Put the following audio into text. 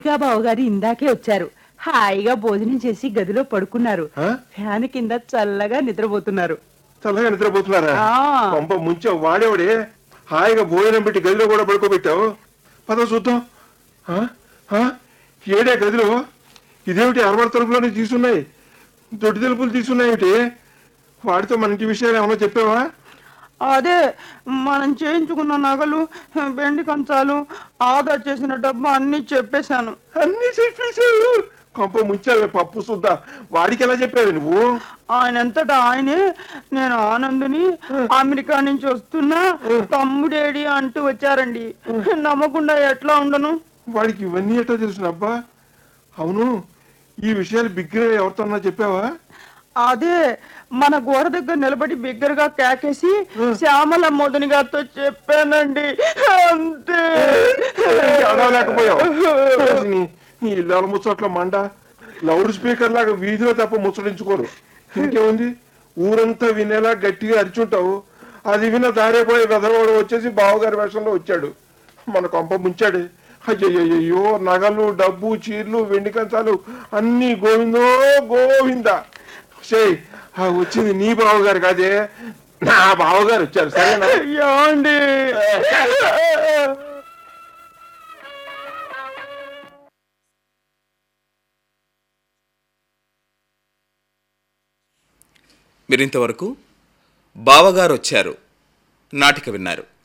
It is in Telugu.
ఇంకా బావగారు ఇందాకే వచ్చారు హాయిగా భోజనం చేసి గదిలో పడుకున్నారు ఆ? ఫ్యాన్ కింద చల్లగా నిద్రపోతున్నారు చల్లగా నిద్రపోతున్నారా ఆ. పంప ముంచావు వాడేవాడే హాయిగా భోజనం పెట్టి గదిలో కూడా పడుకోబెట్టావు పద చూద్దాం ఆ? ఆ? ఏడే గదిలో ఇదేమిటి అరవై తలుపులోనే తీసున్నాయి దొడ్డి తలుపులు తీసున్నాయేమిటి వాడితో మన ఇంటి విషయాలు ఏమన్నా చెప్పావా అదే మనం చేయించుకున్న నగలు వెండి కంచాలు ఆదా చేసిన డబ్బు అన్ని చెప్పేశాను అన్ని చెప్పేశావు కొంప ముంచావు పప్పు సుద్దా వాడికి ఎలా చెప్పావు నువ్వు ఆయన ఎంతటా ఆయనే నేను ఆనందుని అమెరికా నుంచి వస్తున్నా తమ్ముడేడి అంటూ వచ్చారండి నమ్మకుండా ఎట్లా ఉండను వాడికి ఇవన్నీ ఎట్లా తెలుసు అబ్బా అవును ఈ విషయాలు బిగ్గిన ఎవరితోన్నా చెప్పావా అదే మన గోడ దగ్గర నిలబడి బిగ్గరగా కేకేసి శ్యామల మోదని గారితో చెప్పానండి అంతే అడవలేకపోయావు నీ- నీ ఇళ్ళ ముచ్చట్ల మండ లౌడ్ స్పీకర్ లాగా వీధిలో తప్ప ముచ్చడించుకోరు ఇంకేముంది ఊరంతా వినేలా గట్టిగా అరిచుంటావు అది విన్న దారేపోయే వెదరవాడు వచ్చేసి బావగారి వేషంలో వచ్చాడు మన కొంప ముంచాడు అయ్యయ్యో నగలు డబ్బు చీరలు వెండి కంచాలు అన్ని గోవిందో గోవిందా సే వచ్చింది నీ బావగారు కాదే నా బావగారు వచ్చారు సరేనా ఏమండి మీరింతవరకు బావగారు వచ్చారు నాటిక విన్నారు